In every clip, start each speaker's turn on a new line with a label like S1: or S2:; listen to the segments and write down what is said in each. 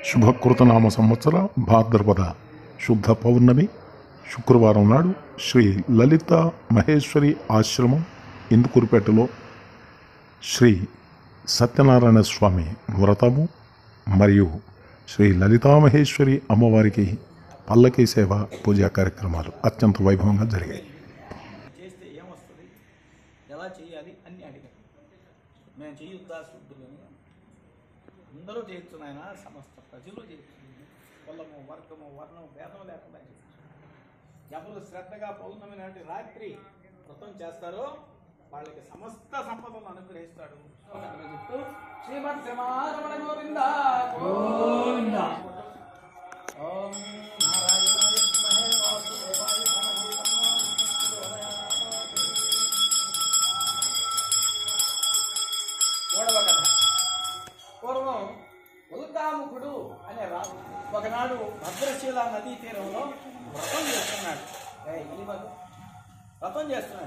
S1: శుభకృతనామ సంవత్సర భాద్రపద శుద్ధ పౌర్ణమి శుక్రవారం నాడు శ్రీ లలిత మహేశ్వరి ఆశ్రమం ఇందుకూరుపేటలో శ్రీ సత్యనారాయణ స్వామి వ్రతము మరియు శ్రీ లలితామహేశ్వరి అమ్మవారికి పల్లకీ సేవ పూజా కార్యక్రమాలు అత్యంత వైభవంగా జరిగాయి
S2: చేస్తే ఏమొస్తుంది ఎలా చేయాలి అన్ని అడిగారు మేము చేయొద్దా శుద్ధులని అందరూ చేయొచ్చు నాయన సమస్త ప్రజలు చేయొచ్చు కులము వర్గము వర్ణము భేదం లేకుండా చేయొచ్చు ఎవరు శ్రద్ధగా పౌర్ణమి నాటి రాత్రి వ్రతం చేస్తారో వాళ్ళకి సమస్త సంపదలను అనుగ్రహిస్తాడు అని చెప్తూ శ్రీమద్ శ్రీమారమణ గోవింద గోవింద ఓం నారాయణాయ విద్మహే వాసుదేవాయ ధీమహి తన్నో ప్రచోదయాత్. మూడవ కథ పూర్వం ఉల్కాముఖుడు అనే రాజు ఒకనాడు భద్రశీల నదీ తీరంలో వ్రతం చేస్తున్నాడు ఏ, ఈ మగ వ్రతం చేస్తున్నాడు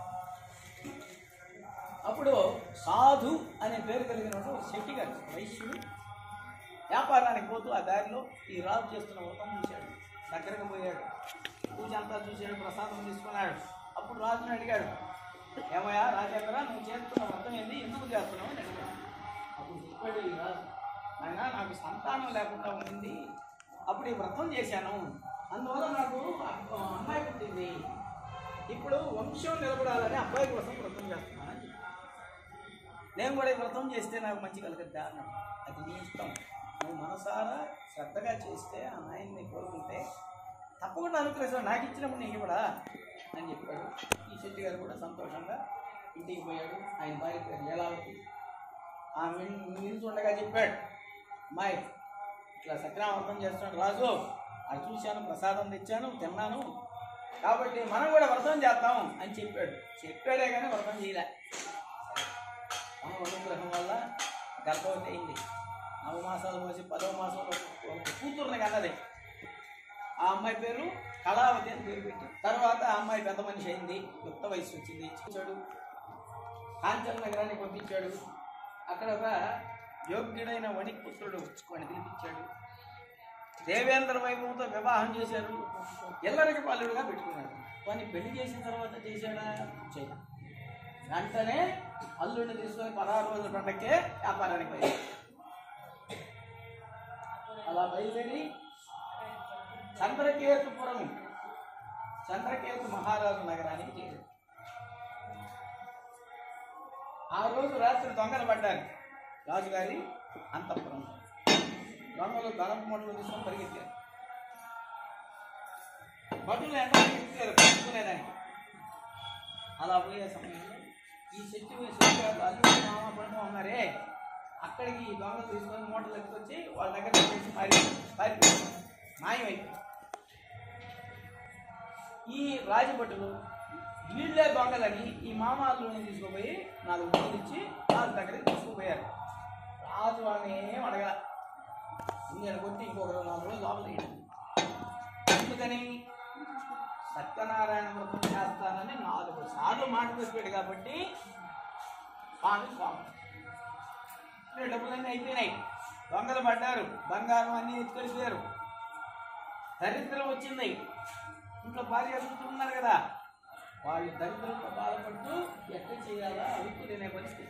S2: అప్పుడు సాధు అనే పేరు కలిగిన ఒక శెట్టి గారు వైశ్యుడు వ్యాపారానికి పోతూ ఆ దారిలో ఈ రాజు చేస్తున్న వ్రతం చూశాడు దగ్గరకు పోయాడు పూజ అంతా చూశాడు ప్రసాదం తీసుకున్నాడు అప్పుడు రాజుని అడిగాడు ఏమయ్యా రాజేంద్ర నువ్వు చేస్తున్న వ్రతం ఏంది ఎందుకు చేస్తున్నావు అని అడిగాడు అప్పుడు చెప్పాడు ఈ రాజు ఆయన నాకు సంతానం లేకుండా ఉండింది అప్పుడు ఈ వ్రతం చేశాను అందువల్ల నాకు అబ్బ- అమ్మాయి పుట్టింది ఇప్పుడు వంశం నిలబడాలని అబ్బాయి కోసం వ్రతం చేస్తున్నాను అని చెప్పాడు. నేను కూడా ఈ వ్రతం చేస్తే నాకు మంచి కలగద్దా అన్నాడు అది నీ ఇష్టం నువ్వు మనసారా శ్రద్ధగా చేస్తే ఆ నాయన్ని కోరుకుంటే తప్పకుండా అనుగ్రహిస్తాడు నాకు ఇచ్చినప్పుడు నీకు ఇవ్వడా అని చెప్పాడు ఈ శెట్టి గారు కూడా సంతోషంగా ఇంటికి పోయాడు ఆయన భార్య పేరు లీలావతి ఆమె నిలుచుండగా చెప్పాడు అమ్మాయి ఇట్లా సత్యనామర్థం చేస్తున్నాడు రాజు అది చూశాను ప్రసాదం తెచ్చాను తిన్నాను కాబట్టి మనం కూడా వ్రతం చేద్దాం అని చెప్పాడు చెప్పాడే కానీ వ్రతం చేయలే అమ్మ అనుగ్రహం వల్ల గర్భవతి అయింది నవమాసాలు మోసి పదవ మాసంలో ఒక కూతురుని కన్నది ఆ అమ్మాయి పేరు కళావతి అని పేరు పెట్టి తర్వాత ఆ అమ్మాయి పెద్ద మనిషి అయింది యుక్త వయసు వచ్చింది చూచాడు కాంచన నగరానికి పంపించాడు అక్కడ ఒక యోగ్యుడైన వణిపుత్రుడు వాడిని పిలిపించాడు దేవేంద్ర వైభవంతో వివాహం చేశారు ఎల్లరికి పాలుడుగా పెట్టుకున్నాడు వాడిని పెళ్లి చేసిన తర్వాత చేశాడా చేయ వెంటనే అల్లుడిని తీసుకొని పదహారు రోజుల పండక్కే వ్యాపారానికి పోయాడు అలా బయలుదేరి చంద్రకేతుపురం చంద్రకేతు మహారాజు నగరానికి చేరాడు ఆ రోజు రాత్రి దొంగలు పడ్డారు రాజుగారి అంతఃపురం దొంగలు ధనపు మొదలు తీసుకొని పరిగెత్తారు భటులు ఎంత పరిగెత్తారు పట్టుకునేదానికి అలా పోయే సమయంలో ఈ చెట్టు చెట్టు అల్లుడు మామ పడుతూ ఉన్నారే అక్కడికి ఈ దొంగలు తీసుకొని మూటలు ఎత్తుకొచ్చి వాళ్ళ దగ్గర చేసి పారి పారిపోయారు మాయమైపోయారు ఈ రాజభటులు వీళ్ళే దొంగలని ఈ మామాలను తీసుకుపోయి నాలుగు డబ్బులు ఇచ్చి వాళ్ళ దగ్గరికి తీసుకుపోయారు రాజు వాళ్ళని ఏం అడగల నేను కొట్టి ఇంకొక నాలుగు రోజులు లోపల వేయండి. ఎందుకని సత్యనారాయణ వ్రతం చేస్తానని నాలుగు సార్లు మాట పెట్టాడు కాబట్టి స్వామి స్వామి ఇప్పుడు డబ్బులన్నీ అయిపోయినాయి దొంగలు పడ్డారు బంగారం అన్నీ ఎత్తుకెళ్ళిపోయారు దరిద్రం వచ్చింది ఇంట్లో భార్య అడుగుతూ ఉన్నారు కదా వాళ్ళు దరిద్రంతో బాధపడుతూ ఎక్కడ చేయాలా అడుగు తినే పరిస్థితి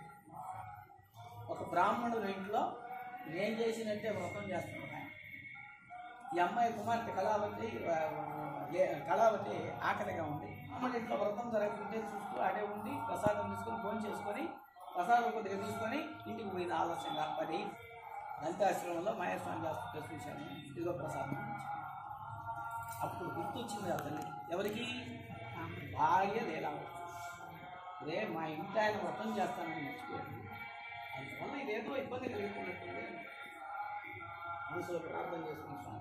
S2: ఒక బ్రాహ్మణుల ఇంట్లో నేను చేసినట్టే వ్రతం చేస్తున్నాను ఆయన. ఈ అమ్మాయి కుమార్తె కళావతి ఆ, లే- కళావతి ఆకలిగా ఉంది అమ్మ ఇంట్లో వ్రతం జరుగుతుంటే చూస్తూ ఆడే ఉండి ప్రసాదం తీసుకొని ఫోన్ చేసుకొని ప్రసాదం కొద్దిగా తీసుకొని ఇంటికి పోయింది ఆలస్యంగా పది దళితాశ్రమంలో మాయస్వామి చేస్తుంటే చూశాను ఇదిగో ప్రసాదం అప్పుడు గుర్తొచ్చింది ఆ తల్లి ఎవరికి ఆమె భార్య లీలావతి రే మా ఇంటి ఆయన వ్రతం చేస్తానని మర్చిపోయాడు అందువల్ల ఇదేదో ఇబ్బంది కలిగిపోయినట్టుంది మనసులో ప్రార్థన చేసుకుని స్వామి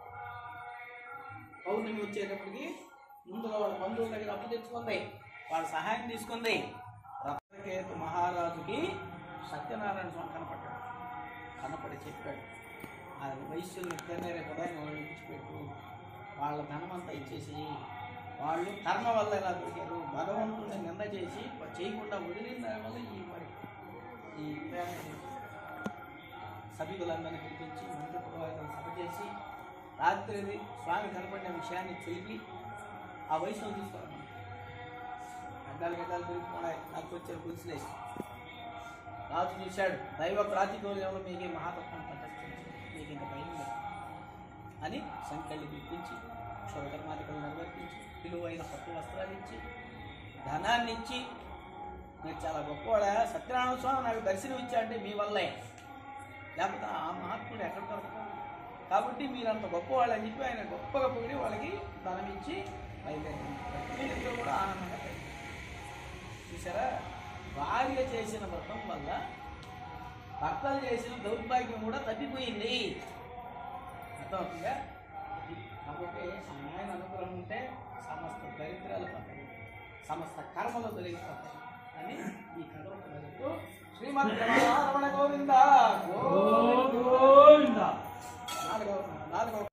S2: పౌర్ణమి వచ్చేటప్పటికి ముందుగా వాళ్ళ బంధువుల దగ్గర అప్పు తెచ్చుకుంది వాళ్ళ సహాయం తీసుకుంది రత్నకేతు మహారాజుకి సత్యనారాయణ స్వామి కనపడ్డాడు కనపడి చెప్పాడు ఆ వైశ్యులు ఇద్దరినే రేపు ఉదయం వాళ్ళు ఇచ్చిపెట్టు వాళ్ళ ధనమంతా ఇచ్చేసి వాళ్ళు కర్మ వల్ల ఇలా దొరికారు భగవంతుడిని నింద చేసి చేయకుండా వదిలిన దాని వల్ల ఈ మరి ఈ ప్రేమ సభికులందరినీ పిలిపించి మంత్రి పురోహితులను సభ చేసి రాత్రి స్వామి కనపడిన విషయాన్ని చెప్పి ఆ వయసును తీసుకోవాలి గడ్డాలు గడ్డాలు పెరుగుతున్నాయి నాకు వచ్చారు గుడిసిలేసి రాజు చూశాడు దైవ ప్రాతికూల్యంలో మీకు ఈ మహాతత్వం ప్రదర్శించి మీకు ఇంత భయం లేదు అని సంకల్ని పిలిపించి క్షోధర్మాదికలు నిర్వర్తించి విలువైన పట్టు వస్త్రాలు ఇచ్చి ధనాన్ని ఇచ్చి మీరు చాలా గొప్పవాడా సత్యనారాయణ స్వామి నాకు దర్శనం ఇచ్చాడంటే మీ వల్లే లేకపోతే ఆ మహాత్ముడు ఎక్కడ దొరకదు కాబట్టి మీరు అంత గొప్పవాళ్ళు అని చెప్పి ఆయన గొప్పగా పొగిడి వాళ్ళకి ధనం ఇచ్చి బయలుదేరారు వీళ్ళిద్దరూ కూడా ఆనందంగా బయలుదేరారు. చూసారా భార్య చేసిన వ్రతం వల్ల భర్తలు చేసిన దౌర్భాగ్యం కూడా తప్పిపోయింది అర్థమవుతుందా అది. కాబట్టి ఆయన అనుగ్రహం ఉంటే సమస్త దరిద్రాలు పడతాయి సమస్త కర్మలు తొలగిపోతాయి అని ఈ కథ వెళుతూ శ్రీమద్ రమణ గోవింద గోవింద నాలుగవ నాలుగవ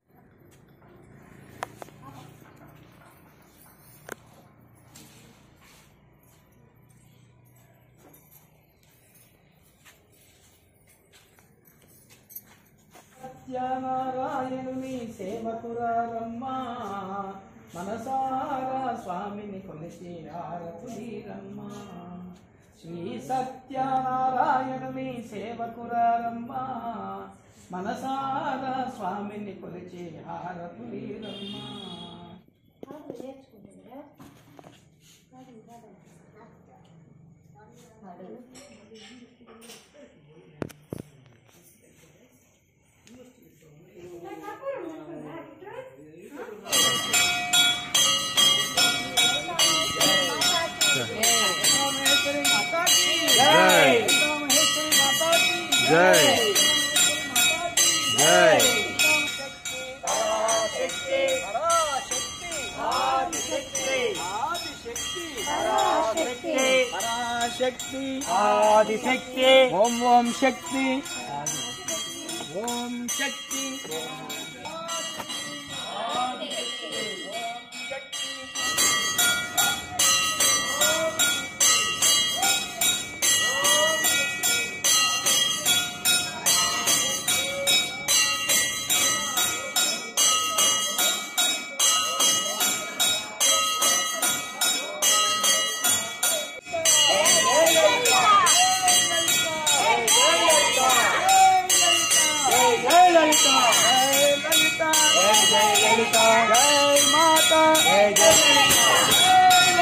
S2: సత్యనారాయణుని సేవకురారమ్మా మనసారా స్వామిని కొలిచి ఆరతులీరమ్మా శ్రీ సత్యనారాయణుని సేవకురారమ్మా మనసారా స్వామిని కొలిచి ఆరతులీరమ్మా మహేశ్వరి మాతాకి
S3: జై.
S2: మహేశ్వరి మాతాకి
S3: జై. జై.
S2: పరాశక్తి పరాశక్తి ఆదిశక్తి ఆదిశక్తి పరాశక్తి పరాశక్తి ఆదిశక్తి ఓం ఓం శక్తి ఓం శక్తి జై లలిత జై లలిత జై జై లలిత జై మాత జై జై లలిత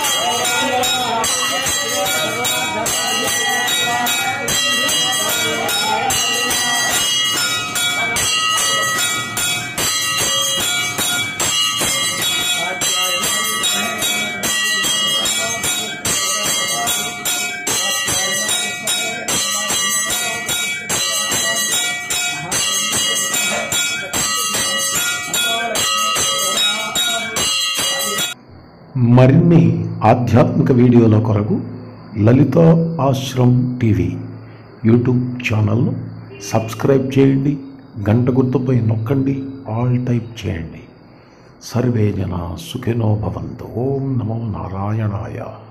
S1: మరిన్ని ఆధ్యాత్మిక వీడియోల కొరకు లలిత ఆశ్రమ్ టీవీ యూట్యూబ్ ఛానల్ను సబ్స్క్రైబ్ చేయండి గంట గుర్తుపై నొక్కండి ఆల్ టైప్ చేయండి సర్వే జన సుఖినో భవంతు ఓం నమో నారాయణాయ